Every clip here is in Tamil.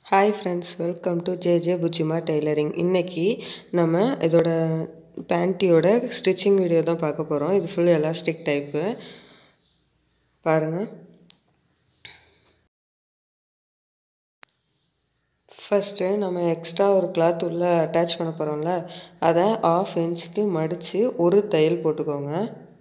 Hi friends welcome to JJ Pujima tailoring இன்றைக்கி நம்ம இதோட பேண்ட்டியோட ஸ்டிச்சிங் வீடியோ தான் பார்க்க போகிறோம் இது ஃபுல் எலாஸ்டிக் டைப்பு பாருங்கள் ஃபஸ்ட்டு நம்ம எக்ஸ்ட்ரா ஒரு கிளாத் உள்ளே அட்டாச் பண்ண போகிறோம்ல அதை ஆஃப் இன்ச்சுக்கு மடித்து ஒரு தையல் போட்டுக்கோங்க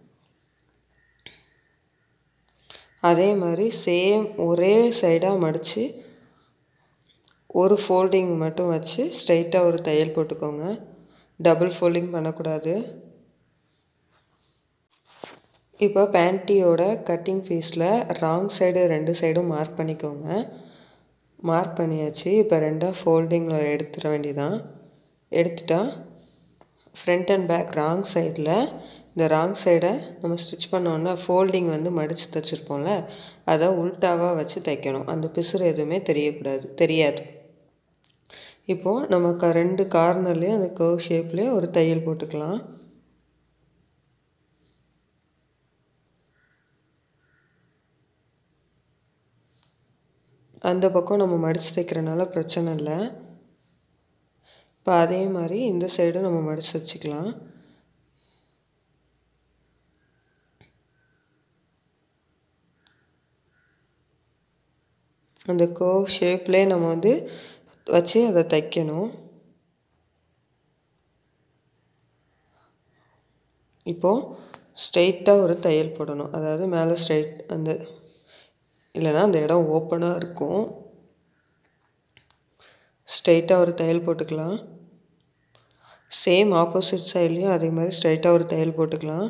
அதே மாதிரி சேம் ஒரே சைடாக மடித்து ஒரு ஃபோல்டிங் மட்டும் வச்சு ஸ்ட்ரைட்டாக ஒரு தையல் போட்டுக்கோங்க டபுள் ஃபோல்டிங் பண்ணக்கூடாது இப்போ பேண்ட்டியோட கட்டிங் பீஸில் ராங் சைடு ரெண்டு சைடும் மார்க் பண்ணிக்கோங்க மார்க் பண்ணியாச்சு இப்போ ரெண்டாக ஃபோல்டிங்கில் எடுத்துட வேண்டியதான் எடுத்துட்டா ஃப்ரண்ட் அண்ட் பேக் ராங் சைடில் இந்த ராங் சைடை நம்ம ஸ்டிச் பண்ணோன்னா ஃபோல்டிங் வந்து மடித்து தைச்சிருப்போம்ல அதை உல்ட்டாவாக வச்சு தைக்கணும் அந்த பிசுறு எதுவுமே தெரியக்கூடாது தெரியாது இப்போது நம்ம க ரெண்டு கார்னர்லேயும் அந்த கர்வ் ஷேப்லேயும் ஒரு தையல் போட்டுக்கலாம் அந்த பக்கம் நம்ம மடித்து தைக்கிறனால பிரச்சனை இல்லை இப்போ அதே மாதிரி இந்த சைடும் நம்ம மடித்து வச்சுக்கலாம் அந்த கர்வ் ஷேப்லேயே நம்ம வந்து வச்சு அதை தைக்கணும் இப்போது ஸ்ட்ரெயிட்டாக ஒரு தையல் போடணும் அதாவது மேலே ஸ்ட்ரைட் அந்த இல்லைன்னா அந்த இடம் ஓப்பனாக இருக்கும் ஸ்ட்ரெயிட்டாக ஒரு தையல் போட்டுக்கலாம் சேம் ஆப்போசிட் சைட்லேயும் அதே மாதிரி ஸ்ட்ரைட்டாக ஒரு தையல் போட்டுக்கலாம்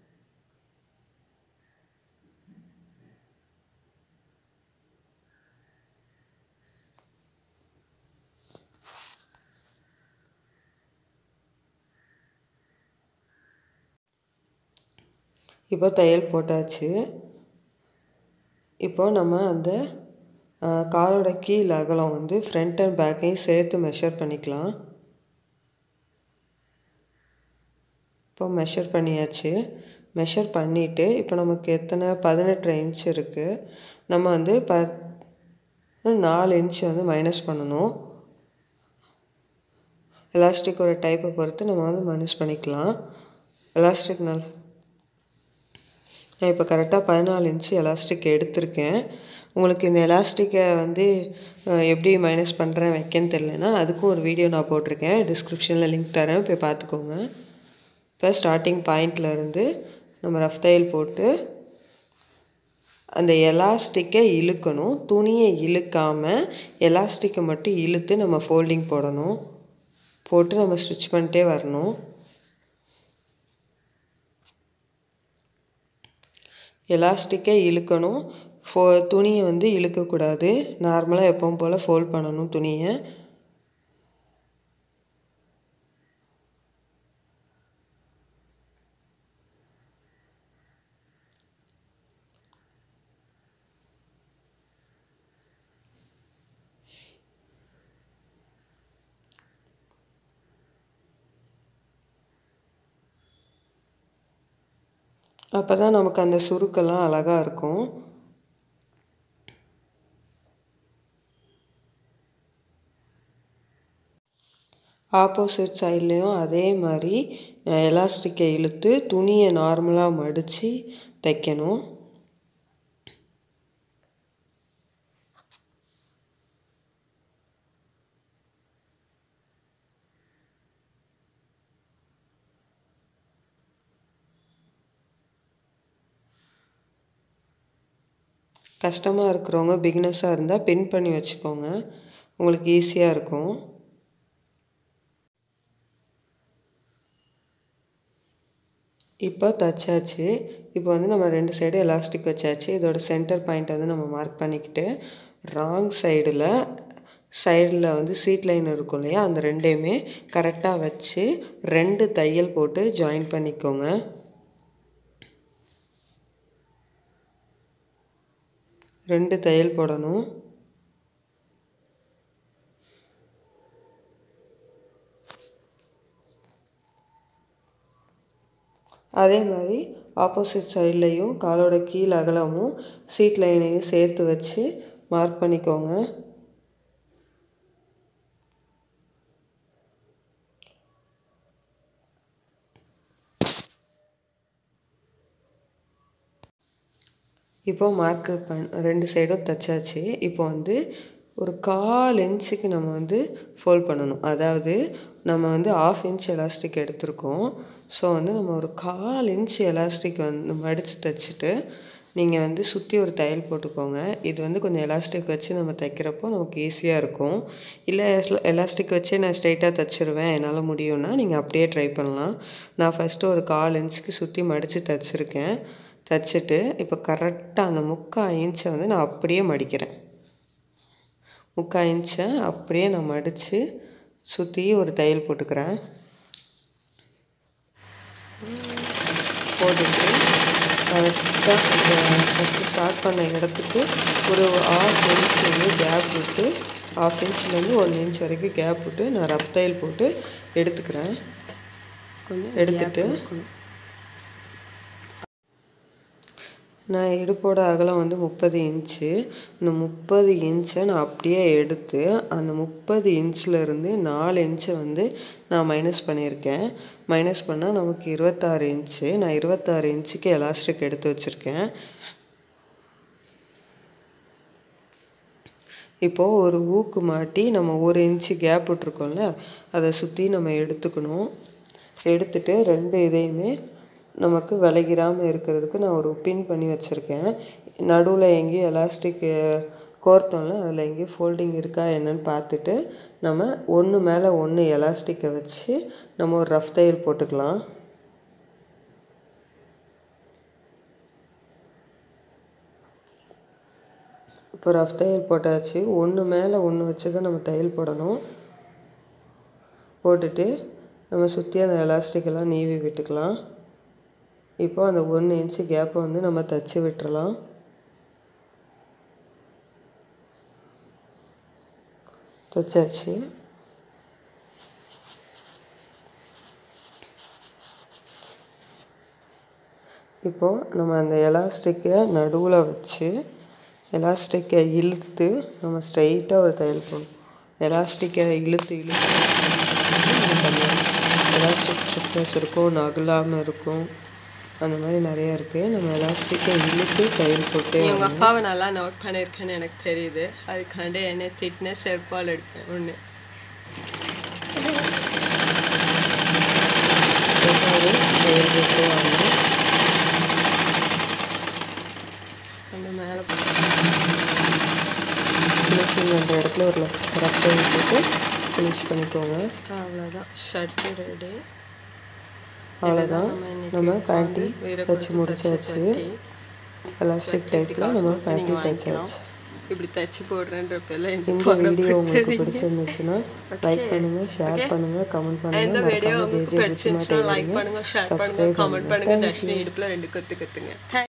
இப்போ தையல் போட்டாச்சு இப்போ நம்ம அந்த காலோட கீழ் அகலம் வந்து ஃப்ரண்ட் அண்ட் பேக்கையும் சேர்த்து மெஷர் பண்ணிக்கலாம் இப்போ மெஷர் பண்ணியாச்சு மெஷர் பண்ணிவிட்டு இப்போ நமக்கு எத்தனை பதினெட்டு இன்ச் இருக்குது நம்ம வந்து ப நாலு இன்ச் வந்து மைனஸ் பண்ணணும் எலாஸ்டிக்கோட டைப்பை பொறுத்து நம்ம வந்து மைனஸ் பண்ணிக்கலாம் எலாஸ்டிக் நல்ல நான் இப்போ கரெக்டாக பதினாலு இன்ச்சு எலாஸ்டிக் எடுத்திருக்கேன் உங்களுக்கு இந்த எலாஸ்டிக்கை வந்து எப்படி மைனஸ் பண்ணுறேன் வைக்கன்னு தெரிலனா அதுக்கும் ஒரு வீடியோ நான் போட்டிருக்கேன் டிஸ்கிரிப்ஷனில் லிங்க் தரேன் போய் பார்த்துக்கோங்க இப்போ ஸ்டார்டிங் பாயிண்ட்லேருந்து நம்ம ரஃப் தையல் போட்டு அந்த எலாஸ்டிக்கை இழுக்கணும் துணியை இழுக்காமல் எலாஸ்டிக்கை மட்டும் இழுத்து நம்ம ஃபோல்டிங் போடணும் போட்டு நம்ம ஸ்டிச் பண்ணிட்டே வரணும் எலாஸ்டிக்கை இழுக்கணும் ஃபோ துணியை வந்து இழுக்கக்கூடாது நார்மலாக எப்பவும் போல் ஃபோல்ட் பண்ணணும் துணியை அப்போ தான் நமக்கு அந்த சுருக்கெல்லாம் அழகாக இருக்கும் ஆப்போசிட் சைட்லேயும் அதே மாதிரி எலாஸ்டிக்கை இழுத்து துணியை நார்மலாக மடித்து தைக்கணும் கஷ்டமாக இருக்கிறவங்க பிகினஸாக இருந்தால் பின் பண்ணி வச்சுக்கோங்க உங்களுக்கு ஈஸியாக இருக்கும் இப்போ தைச்சாச்சு இப்போ வந்து நம்ம ரெண்டு சைடு எலாஸ்டிக் வச்சாச்சு இதோட சென்டர் பாயிண்ட் வந்து நம்ம மார்க் பண்ணிக்கிட்டு ராங் சைடில் சைடில் வந்து சீட் லைன் இருக்கும் இல்லையா அந்த ரெண்டையுமே கரெக்டாக வச்சு ரெண்டு தையல் போட்டு ஜாயின் பண்ணிக்கோங்க ரெண்டு தையல் போடணும் அதே மாதிரி ஆப்போசிட் சைட்லேயும் காலோட கீழ் அகலமும் சீட் லைனையும் சேர்த்து வச்சு மார்க் பண்ணிக்கோங்க இப்போ மார்க்கு பண் ரெண்டு சைடும் தைச்சாச்சு இப்போ வந்து ஒரு கால் இன்ச்சுக்கு நம்ம வந்து ஃபோல்ட் பண்ணணும் அதாவது நம்ம வந்து ஆஃப் இன்ச் எலாஸ்டிக் எடுத்திருக்கோம் ஸோ வந்து நம்ம ஒரு கால் இன்ச் எலாஸ்டிக் வந்து மடித்து தைச்சிட்டு நீங்கள் வந்து சுற்றி ஒரு தையல் போட்டுக்கோங்க இது வந்து கொஞ்சம் எலாஸ்டிக் வச்சு நம்ம தைக்கிறப்போ நமக்கு ஈஸியாக இருக்கும் இல்லை எலாஸ்டிக் வச்சு நான் ஸ்ட்ரைட்டாக தைச்சிருவேன் என்னால் முடியும்னா நீங்கள் அப்படியே ட்ரை பண்ணலாம் நான் ஃபஸ்ட்டு ஒரு கால் இன்ச்சுக்கு சுற்றி மடித்து தைச்சிருக்கேன் தைச்சிட்டு இப்போ கரெக்டாக அந்த முக்கால் இன்ச்சை வந்து நான் அப்படியே மடிக்கிறேன் முக்கால் இன்ச்சை அப்படியே நான் மடித்து சுற்றி ஒரு தையல் போட்டுக்கிறேன் போட்டுட்டு கரெக்டாக ஃபஸ்ட்டு ஸ்டார்ட் பண்ண இடத்துக்கு ஒரு ஆஃப் இன்ச் வந்து கேப் விட்டு ஆஃப் இன்ச்லேருந்து ஒன் இன்ச் வரைக்கும் கேப் விட்டு நான் ரஃப் தையல் போட்டு எடுத்துக்கிறேன் கொஞ்சம் எடுத்துட்டு நான் இடுப்போட அகலம் வந்து முப்பது இன்ச்சு இந்த முப்பது இன்ச்சை நான் அப்படியே எடுத்து அந்த முப்பது இன்ச்லேருந்து நாலு இன்ச்சை வந்து நான் மைனஸ் பண்ணியிருக்கேன் மைனஸ் பண்ணால் நமக்கு இருபத்தாறு இன்ச்சு நான் இருபத்தாறு இன்ச்சுக்கு எலாஸ்டிக் எடுத்து வச்சுருக்கேன் இப்போது ஒரு ஊக்கு மாட்டி நம்ம ஒரு இன்ச்சு கேப் விட்ருக்கோம்ல அதை சுற்றி நம்ம எடுத்துக்கணும் எடுத்துட்டு ரெண்டு இதையுமே நமக்கு விலகிராமல் இருக்கிறதுக்கு நான் ஒரு பின் பண்ணி வச்சுருக்கேன் நடுவில் எங்கேயும் எலாஸ்டிக் கோர்த்தோம்ல அதில் எங்கேயும் ஃபோல்டிங் இருக்கா என்னன்னு பார்த்துட்டு நம்ம ஒன்று மேலே ஒன்று எலாஸ்டிக்கை வச்சு நம்ம ஒரு ரஃப் தையல் போட்டுக்கலாம் இப்போ ரஃப் தையல் போட்டாச்சு ஒன்று மேலே ஒன்று வச்சு தான் நம்ம தையல் போடணும் போட்டுட்டு நம்ம சுற்றி அந்த எலாஸ்டிக் எல்லாம் நீவி விட்டுக்கலாம் இப்போ அந்த ஒன்று இன்ச்சு கேப்பை வந்து நம்ம தச்சு விட்டுறலாம் தச்சாச்சு இப்போது நம்ம அந்த எலாஸ்டிக்கை நடுவில் வச்சு எலாஸ்டிக்கை இழுத்து நம்ம ஸ்ட்ரைட்டாக ஒரு தையல் போடணும் எலாஸ்டிக்கை இழுத்து இழுத்து நம்ம பண்ணலாம் எலாஸ்டிக் ஸ்டிஃப்னஸ் இருக்கும் நகலாமல் இருக்கும் அந்த மாதிரி நிறையா இருக்குது நம்ம எலாஸ்டிக்கை இழுத்து தையல் போட்டே நீ உங்கள் வரணும். அப்பாவை நல்லா நோட் பண்ணியிருக்கேன்னு எனக்கு தெரியுது அதுக்காண்டி என்னை திட்டின செருப்பால் எடுப்பேன் ஒன்று ஸ்ட்ரைட்டாகவே தையல் போட்டே வரணும் அந்த மேலே ஃபினிஷிங் அந்த இடத்துல ஒரு ரஃப் தையல் போட்டு ஃபினிஷ் பண்ணிக்கோங்க அவ்வளோதான் ஷர்ட்டு ரெடி அவ்வளோதான் நம்ம பேண்ட்டி தச்சு முடிச்சாச்சு எலாஸ்டிக் டைப்பில் நம்ம பேண்ட்டி தைச்சாச்சு இப்படி தச்சு போடுறேன்ற பேர்ல இந்த வீடியோ உங்களுக்கு பிடிச்சிருந்துச்சுன்னா லைக் பண்ணுங்க ஷேர் பண்ணுங்க கமெண்ட் எந்த பண்ணுங்க வீடியோ மறக்காம உங்களுக்கு ஜே ஜே பிடிச்சிருந்துச்சுன்னா லைக் பண்ணுங்க ஷேர் பண்ணுங்க சப்ஸ்கிரைப் கமெண்ட் பண்ணுங்க தர்ஷினி இடுப்புல ரெண்டு கொத்து கொத்துங்க